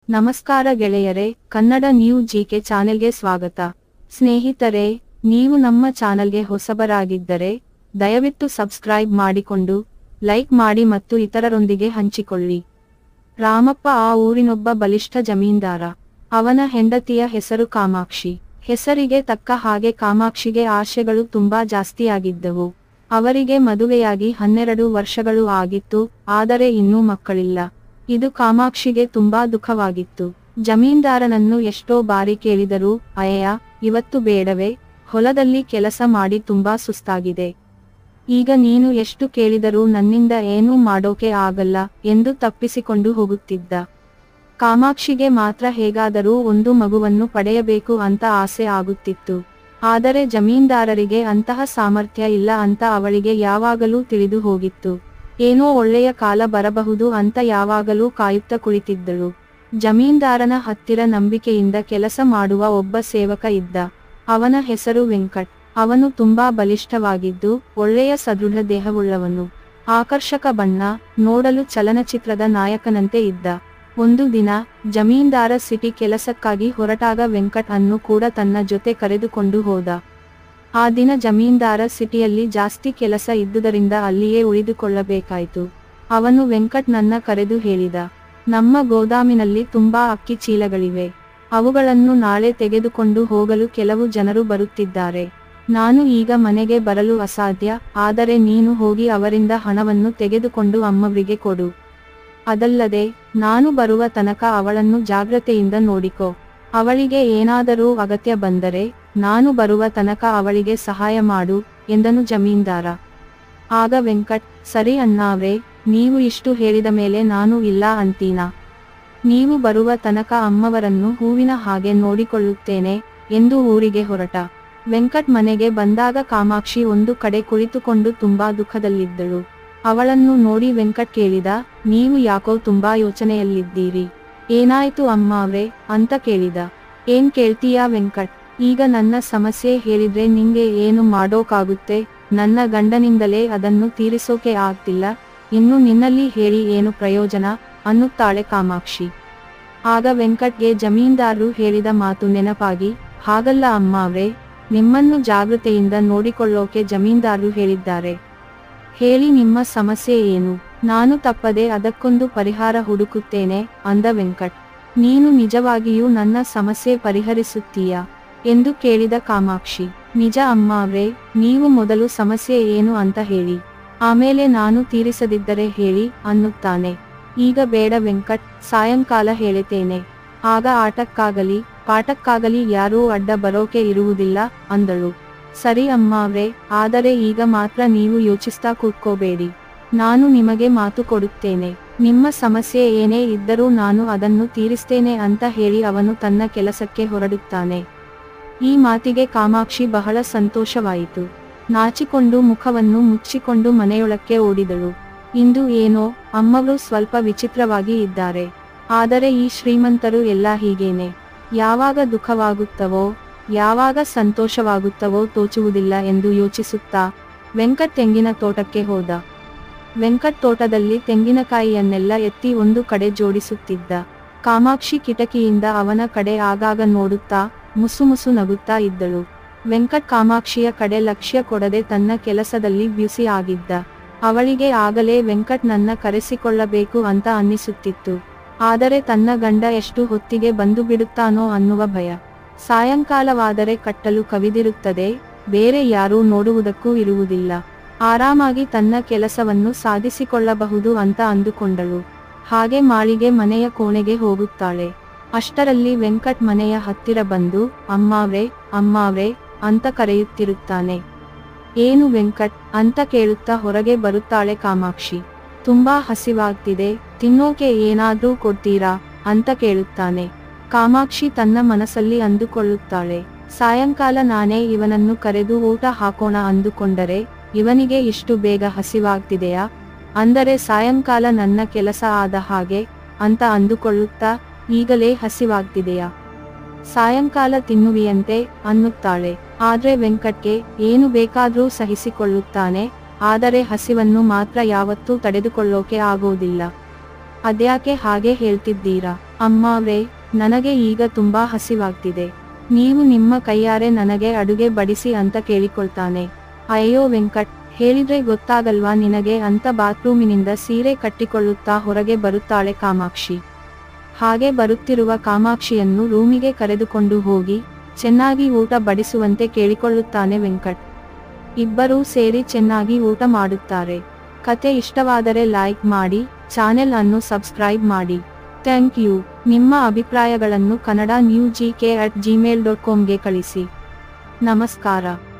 ನಮಸ್ಕಾರ ಗೆಳೆಯರೆ Kannada new GK ಚಾನೆಲ್ಗೆ ಸ್ವಾಗತ ಸ್ನೇಹಿತರೆ ನೀವು ನಮ್ಮ ಚಾನೆಲ್ಗೆ ಹೊಸಬರಾಗಿದ್ದರೆ ದಯವಿಟ್ಟು ಸಬ್ಸ್ಕ್ರೈಬ್ ಮಾಡಿಕೊಂಡು ಲೈಕ್ ಮಾಡಿ ಮತ್ತು ಇತರರೊಂದಿಗೆ ಹಂಚಿಕೊಳ್ಳಿ ರಾಮಪ್ಪ ಆ ಊರಿನೊಬ್ಬ ಬಲಿಷ್ಠ ಜಮೀನ್ದಾರ ಅವನ ಹೆಂಡತಿಯ ಹೆಸರು ಕಾಮಾಕ್ಷಿ ಹೆಸರಿಗೆ ತಕ್ಕ ಹಾಗೆ ಕಾಮಾಕ್ಷಿಗೆ ಆಶೆಗಳು ತುಂಬಾ ಜಾಸ್ತಿಯಾಗಿದ್ದವು ಅವರಿಗೆ ಮದುವೆಯಾಗಿ ಹನ್ನೆರಡು ವರ್ಷಗಳು ಆಗಿತ್ತು ಆದರೆ ಇನ್ನೂ ಮಕ್ಕಳಿಲ್ಲ ಇದು ಕಾಮಾಕ್ಷಿಗೆ ತುಂಬಾ ದುಃಖವಾಗಿತ್ತು ಜಮೀನ್ದಾರನನ್ನು ಎಷ್ಟೋ ಬಾರಿ ಕೇಳಿದರೂ ಅಯ್ಯ ಇವತ್ತು ಬೇಡವೇ ಹೊಲದಲ್ಲಿ ಕೆಲಸ ಮಾಡಿ ತುಂಬಾ ಸುಸ್ತಾಗಿದೆ ಈಗ ನೀನು ಎಷ್ಟು ಕೇಳಿದರೂ ನನ್ನಿಂದ ಏನೂ ಮಾಡೋಕೆ ಆಗಲ್ಲ ಎಂದು ತಪ್ಪಿಸಿಕೊಂಡು ಹೋಗುತ್ತಿದ್ದ ಕಾಮಾಕ್ಷಿಗೆ ಮಾತ್ರ ಹೇಗಾದರೂ ಒಂದು ಮಗುವನ್ನು ಪಡೆಯಬೇಕು ಅಂತ ಆಸೆ ಆಗುತ್ತಿತ್ತು ಆದರೆ ಜಮೀನ್ದಾರರಿಗೆ ಅಂತಹ ಸಾಮರ್ಥ್ಯ ಇಲ್ಲ ಅಂತ ಅವಳಿಗೆ ಯಾವಾಗಲೂ ತಿಳಿದು ಹೋಗಿತ್ತು ಏನೋ ಒಳ್ಳೆಯ ಕಾಲ ಬರಬಹುದು ಅಂತ ಯಾವಾಗಲೂ ಕಾಯುತ್ತ ಕುಳಿತಿದ್ದಳು ಜಮೀನ್ದಾರನ ಹತ್ತಿರ ನಂಬಿಕೆಯಿಂದ ಕೆಲಸ ಮಾಡುವ ಒಬ್ಬ ಸೇವಕ ಇದ್ದ ಅವನ ಹೆಸರು ವೆಂಕಟ್ ಅವನು ತುಂಬಾ ಬಲಿಷ್ಠವಾಗಿದ್ದು ಒಳ್ಳೆಯ ಸದೃಢ ದೇಹವುಳ್ಳವನು ಆಕರ್ಷಕ ಬಣ್ಣ ನೋಡಲು ಚಲನಚಿತ್ರದ ನಾಯಕನಂತೆ ಇದ್ದ ಒಂದು ದಿನ ಜಮೀನ್ದಾರ ಸಿಟಿ ಕೆಲಸಕ್ಕಾಗಿ ಹೊರಟಾಗ ವೆಂಕಟ್ ಅನ್ನು ಕೂಡ ತನ್ನ ಜೊತೆ ಕರೆದುಕೊಂಡು ಹೋದ ಆ ದಿನ ಜಮೀನ್ದಾರ ಸಿಟಿಯಲ್ಲಿ ಜಾಸ್ತಿ ಕೆಲಸ ಇದ್ದುದರಿಂದ ಅಲ್ಲಿಯೇ ಉಳಿದುಕೊಳ್ಳಬೇಕಾಯಿತು ಅವನು ವೆಂಕಟ್ ನನ್ನ ಕರೆದು ಹೇಳಿದ ನಮ್ಮ ಗೋದಾಮಿನಲ್ಲಿ ತುಂಬಾ ಅಕ್ಕಿ ಚೀಲಗಳಿವೆ ಅವುಗಳನ್ನು ನಾಳೆ ತೆಗೆದುಕೊಂಡು ಹೋಗಲು ಕೆಲವು ಜನರು ಬರುತ್ತಿದ್ದಾರೆ ನಾನು ಈಗ ಮನೆಗೆ ಬರಲು ಅಸಾಧ್ಯ ಆದರೆ ನೀನು ಹೋಗಿ ಅವರಿಂದ ಹಣವನ್ನು ತೆಗೆದುಕೊಂಡು ಅಮ್ಮವರಿಗೆ ಕೊಡು ಅದಲ್ಲದೆ ನಾನು ಬರುವ ತನಕ ಅವಳನ್ನು ಜಾಗ್ರತೆಯಿಂದ ನೋಡಿಕೋ ಅವಳಿಗೆ ಏನಾದರೂ ಅಗತ್ಯ ಬಂದರೆ ನಾನು ಬರುವ ತನಕ ಅವಳಿಗೆ ಸಹಾಯ ಮಾಡು ಎಂದನು ಜಮೀನ್ದಾರ ಆಗ ವೆಂಕಟ್ ಸರಿ ಅಣ್ಣಾವ್ರೆ ನೀವು ಇಷ್ಟು ಹೇಳಿದ ಮೇಲೆ ನಾನು ಇಲ್ಲ ಅಂತೀನಾ ನೀವು ಬರುವ ತನಕ ಅಮ್ಮವರನ್ನು ಹೂವಿನ ಹಾಗೆ ನೋಡಿಕೊಳ್ಳುತ್ತೇನೆ ಎಂದು ಊರಿಗೆ ಹೊರಟ ವೆಂಕಟ್ ಮನೆಗೆ ಬಂದಾಗ ಕಾಮಾಕ್ಷಿ ಒಂದು ಕಡೆ ಕುಳಿತುಕೊಂಡು ತುಂಬಾ ದುಃಖದಲ್ಲಿದ್ದಳು ಅವಳನ್ನು ನೋಡಿ ವೆಂಕಟ್ ಕೇಳಿದ ನೀವು ಯಾಕೋ ತುಂಬಾ ಯೋಚನೆಯಲ್ಲಿದ್ದೀರಿ ಏನಾಯ್ತು ಅಮ್ಮಾವ್ರೆ ಅಂತ ಕೇಳಿದ ಏನ್ ಕೇಳ್ತೀಯಾ ವೆಂಕಟ್ ಈಗ ನನ್ನ ಸಮಸ್ಯೆ ಹೇಳಿದ್ರೆ ನಿಂಗೆ ಏನು ಮಾಡೋಕಾಗುತ್ತೆ ನನ್ನ ಗಂಡನಿಂದಲೇ ಅದನ್ನು ತೀರಿಸೋಕೆ ಆಗ್ತಿಲ್ಲ ಇನ್ನು ನಿನ್ನಲ್ಲಿ ಹೇಳಿ ಏನು ಪ್ರಯೋಜನ ಅನ್ನುತ್ತಾಳೆ ಕಾಮಾಕ್ಷಿ ಆಗ ವೆಂಕಟ್ಗೆ ಜಮೀನ್ದಾರರು ಹೇಳಿದ ಮಾತು ನೆನಪಾಗಿ ಹಾಗಲ್ಲ ಅಮ್ಮಾವ್ರೆ ನಿಮ್ಮನ್ನು ಜಾಗೃತೆಯಿಂದ ನೋಡಿಕೊಳ್ಳೋಕೆ ಜಮೀನ್ದಾರರು ಹೇಳಿದ್ದಾರೆ ಹೇಳಿ ನಿಮ್ಮ ಸಮಸ್ಯೆ ಏನು ನಾನು ತಪ್ಪದೆ ಅದಕ್ಕೊಂದು ಪರಿಹಾರ ಹುಡುಕುತ್ತೇನೆ ಅಂದ ವೆಂಕಟ್ ನೀನು ನಿಜವಾಗಿಯೂ ನನ್ನ ಸಮಸ್ಯೆ ಪರಿಹರಿಸುತ್ತೀಯಾ ಎಂದು ಕೇಳಿದ ಕಾಮಾಕ್ಷಿ ನಿಜ ಅಮ್ಮಾವ್ರೆ ನೀವು ಮೊದಲು ಸಮಸ್ಯೆ ಏನು ಅಂತ ಹೇಳಿ ಆಮೇಲೆ ನಾನು ತೀರಿಸದಿದ್ದರೆ ಹೇಳಿ ಅನ್ನುತ್ತಾನೆ ಈಗ ಬೇಡ ವೆಂಕಟ್ ಸಾಯಂಕಾಲ ಹೇಳುತ್ತೇನೆ ಆಗ ಆಟಕ್ಕಾಗಲಿ ಪಾಠಕ್ಕಾಗಲಿ ಯಾರೂ ಅಡ್ಡ ಬರೋಕೆ ಇರುವುದಿಲ್ಲ ಅಂದಳು ಸರಿ ಅಮ್ಮಾವ್ರೆ ಆದರೆ ಈಗ ಮಾತ್ರ ನೀವು ಯೋಚಿಸ್ತಾ ಕೂತ್ಕೋಬೇಡಿ ನಾನು ನಿಮಗೆ ಮಾತು ಕೊಡುತ್ತೇನೆ ನಿಮ್ಮ ಸಮಸ್ಯೆ ಏನೇ ಇದ್ದರೂ ನಾನು ಅದನ್ನು ತೀರಿಸ್ತೇನೆ ಅಂತ ಹೇಳಿ ಅವನು ತನ್ನ ಕೆಲಸಕ್ಕೆ ಹೊರಡುತ್ತಾನೆ ಈ ಮಾತಿಗೆ ಕಾಮಾಕ್ಷಿ ಬಹಳ ಸಂತೋಷವಾಯಿತು ನಾಚಿಕೊಂಡು ಮುಖವನ್ನು ಮುಚ್ಚಿಕೊಂಡು ಮನೆಯೊಳಕ್ಕೆ ಓಡಿದಳು ಇಂದು ಏನೋ ಅಮ್ಮಗಳು ಸ್ವಲ್ಪ ವಿಚಿತ್ರವಾಗಿ ಇದ್ದಾರೆ ಆದರೆ ಈ ಶ್ರೀಮಂತರು ಎಲ್ಲ ಹೀಗೇನೆ ಯಾವಾಗ ದುಃಖವಾಗುತ್ತವೋ ಯಾವಾಗ ಸಂತೋಷವಾಗುತ್ತವೋ ತೋಚುವುದಿಲ್ಲ ಎಂದು ಯೋಚಿಸುತ್ತಾ ವೆಂಕಟ್ ತೆಂಗಿನ ತೋಟಕ್ಕೆ ಹೋದ ವೆಂಕಟ್ ತೋಟದಲ್ಲಿ ತೆಂಗಿನಕಾಯಿಯನ್ನೆಲ್ಲ ಎತ್ತಿ ಒಂದು ಕಡೆ ಜೋಡಿಸುತ್ತಿದ್ದ ಕಾಮಾಕ್ಷಿ ಕಿಟಕಿಯಿಂದ ಅವನ ಕಡೆ ಆಗಾಗ ನೋಡುತ್ತಾ ಮುಸುಮುಸು ನಗುತ್ತಾ ಇದ್ದಳು ವೆಂಕಟ್ ಕಾಮಾಕ್ಷಿಯ ಕಡೆ ಲಕ್ಷ್ಯ ಕೊಡದೆ ತನ್ನ ಕೆಲಸದಲ್ಲಿ ಬ್ಯುಸಿ ಆಗಿದ್ದ ಅವಳಿಗೆ ಆಗಲೇ ವೆಂಕಟ್ ನನ್ನ ಕರೆಸಿಕೊಳ್ಳಬೇಕು ಅಂತ ಅನ್ನಿಸುತ್ತಿತ್ತು ಆದರೆ ತನ್ನ ಗಂಡ ಎಷ್ಟು ಹೊತ್ತಿಗೆ ಬಂದು ಬಿಡುತ್ತಾನೋ ಅನ್ನುವ ಭಯ ಸಾಯಂಕಾಲವಾದರೆ ಕಟ್ಟಲು ಕವಿದಿರುತ್ತದೆ ಬೇರೆ ಯಾರೂ ನೋಡುವುದಕ್ಕೂ ಇರುವುದಿಲ್ಲ ಆರಾಮಾಗಿ ತನ್ನ ಕೆಲಸವನ್ನು ಸಾಧಿಸಿಕೊಳ್ಳಬಹುದು ಅಂತ ಅಂದುಕೊಂಡಳು ಹಾಗೆ ಮಾಳಿಗೆ ಮನೆಯ ಕೋಣೆಗೆ ಹೋಗುತ್ತಾಳೆ ಅಷ್ಟರಲ್ಲಿ ವೆಂಕಟ್ ಮನೆಯ ಹತ್ತಿರ ಬಂದು ಅಮ್ಮಾವ್ರೆ ಅಮ್ಮಾವ್ರೆ ಅಂತ ಕರೆಯುತ್ತಿರುತ್ತಾನೆ ಏನು ವೆಂಕಟ್ ಅಂತ ಕೇಳುತ್ತಾ ಹೊರಗೆ ಬರುತ್ತಾಳೆ ಕಾಮಾಕ್ಷಿ ತುಂಬಾ ಹಸಿವಾಗ್ತಿದೆ ತಿನ್ನೋಕೆ ಏನಾದ್ರೂ ಕೊಡ್ತೀರಾ ಅಂತ ಕೇಳುತ್ತಾನೆ ಕಾಮಾಕ್ಷಿ ತನ್ನ ಮನಸ್ಸಲ್ಲಿ ಅಂದುಕೊಳ್ಳುತ್ತಾಳೆ ಸಾಯಂಕಾಲ ನಾನೇ ಇವನನ್ನು ಕರೆದು ಊಟ ಹಾಕೋಣ ಅಂದುಕೊಂಡರೆ ಇವನಿಗೆ ಇಷ್ಟು ಬೇಗ ಹಸಿವಾಗ್ತಿದೆಯಾ ಅಂದರೆ ಸಾಯಂಕಾಲ ನನ್ನ ಕೆಲಸ ಆದ ಹಾಗೆ ಅಂತ ಅಂದುಕೊಳ್ಳುತ್ತಾ ಈಗಲೇ ಹಸಿವಾಗ್ತಿದೆಯಾ ಸಾಯಂಕಾಲ ತಿನ್ನುವಿಯಂತೆ ಅನ್ನುತ್ತಾಳೆ ಆದ್ರೆ ವೆಂಕಟ್ಗೆ ಏನು ಬೇಕಾದ್ರೂ ಸಹಿಸಿಕೊಳ್ಳುತ್ತಾನೆ ಆದರೆ ಹಸಿವನ್ನು ಮಾತ್ರ ಯಾವತ್ತೂ ತಡೆದುಕೊಳ್ಳೋಕೆ ಆಗೋದಿಲ್ಲ ಅದ್ಯಾಕೆ ಹಾಗೆ ಹೇಳ್ತಿದ್ದೀರಾ ಅಮ್ಮಾವ್ರೇ ನನಗೆ ಈಗ ತುಂಬಾ ಹಸಿವಾಗ್ತಿದೆ ನೀವು ನಿಮ್ಮ ಕೈಯಾರೆ ನನಗೆ ಅಡುಗೆ ಬಡಿಸಿ ಅಂತ ಕೇಳಿಕೊಳ್ತಾನೆ ಅಯ್ಯೋ ವೆಂಕಟ್ ಹೇಳಿದ್ರೆ ಗೊತ್ತಾಗಲ್ವಾ ನಿನಗೆ ಅಂತ ಬಾತ್ರೂಮಿನಿಂದ ಸೀರೆ ಕಟ್ಟಿಕೊಳ್ಳುತ್ತಾ ಹೊರಗೆ ಬರುತ್ತಾಳೆ ಕಾಮಾಕ್ಷಿ ಹಾಗೆ ಬರುತ್ತಿರುವ ಕಾಮಾಕ್ಷಿಯನ್ನು ರೂಮಿಗೆ ಕರೆದುಕೊಂಡು ಹೋಗಿ ಚೆನ್ನಾಗಿ ಊಟ ಬಡಿಸುವಂತೆ ಕೇಳಿಕೊಳ್ಳುತ್ತಾನೆ ವೆಂಕಟ್ ಇಬ್ಬರೂ ಸೇರಿ ಚೆನ್ನಾಗಿ ಊಟ ಮಾಡುತ್ತಾರೆ ಕತೆ ಇಷ್ಟವಾದರೆ ಲೈಕ್ ಮಾಡಿ ಚಾನೆಲ್ ಅನ್ನು ಸಬ್ಸ್ಕ್ರೈಬ್ ಮಾಡಿ ಥ್ಯಾಂಕ್ ಯು ನಿಮ್ಮ ಅಭಿಪ್ರಾಯಗಳನ್ನು Kannada new G K at Gmail dot ಕಾಮ್ಗೆ ಕಳಿಸಿ ನಮಸ್ಕಾರ